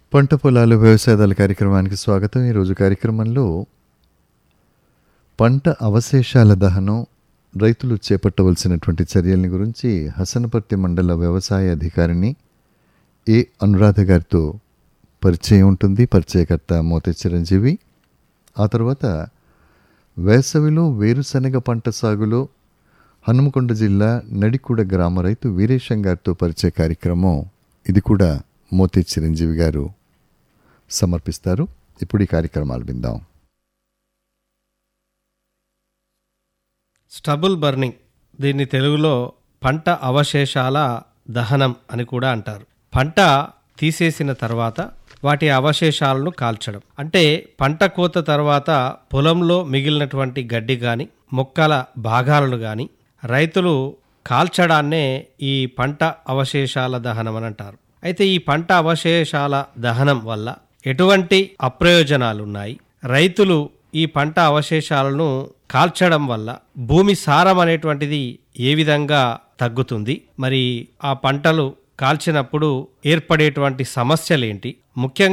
పంట పొలాలు వ్యవసాయదాల కార్యక్రమానికి స్వాగతం ఈరోజు కార్యక్రమంలో పంట అవశేషాల దహనం రైతులు చేపట్టవలసినటువంటి చర్యల్ని గురించి హసనపర్తి మండల వ్యవసాయ అధికారిని ఏ అనురాధ గారితో పరిచయం ఉంటుంది పరిచయకర్త మోతే చిరంజీవి ఆ తర్వాత వేసవిలో వేరుశనగ పంట సాగులో హనుమకొండ జిల్లా నడికూడ గ్రామ రైతు వీరేశం గారితో పరిచయ కార్యక్రమం ఇది కూడా మోతే చిరంజీవి గారు సమర్పిస్తారు ఇప్పుడు ఈ కార్యక్రమాలు విందాం స్టబుల్ బర్నింగ్ దీన్ని తెలుగులో పంట అవశేషాల దహనం అని కూడా అంటారు పంట తీసేసిన తర్వాత వాటి అవశేషాలను కాల్చడం అంటే పంట కోత తర్వాత పొలంలో మిగిలినటువంటి గడ్డి కానీ మొక్కల భాగాలను కానీ రైతులు కాల్చడాన్నే ఈ పంట అవశేషాల దహనం అని అంటారు అయితే ఈ పంట అవశేషాల దహనం వల్ల ఎటువంటి అప్రయోజనాలు ఉన్నాయి రైతులు ఈ పంట అవశేషాలను కాల్చడం వల్ల భూమి సారం అనేటువంటిది ఏ విధంగా తగ్గుతుంది మరి ఆ పంటలు కాల్చినప్పుడు ఏర్పడేటువంటి సమస్యలేంటి ముఖ్యంగా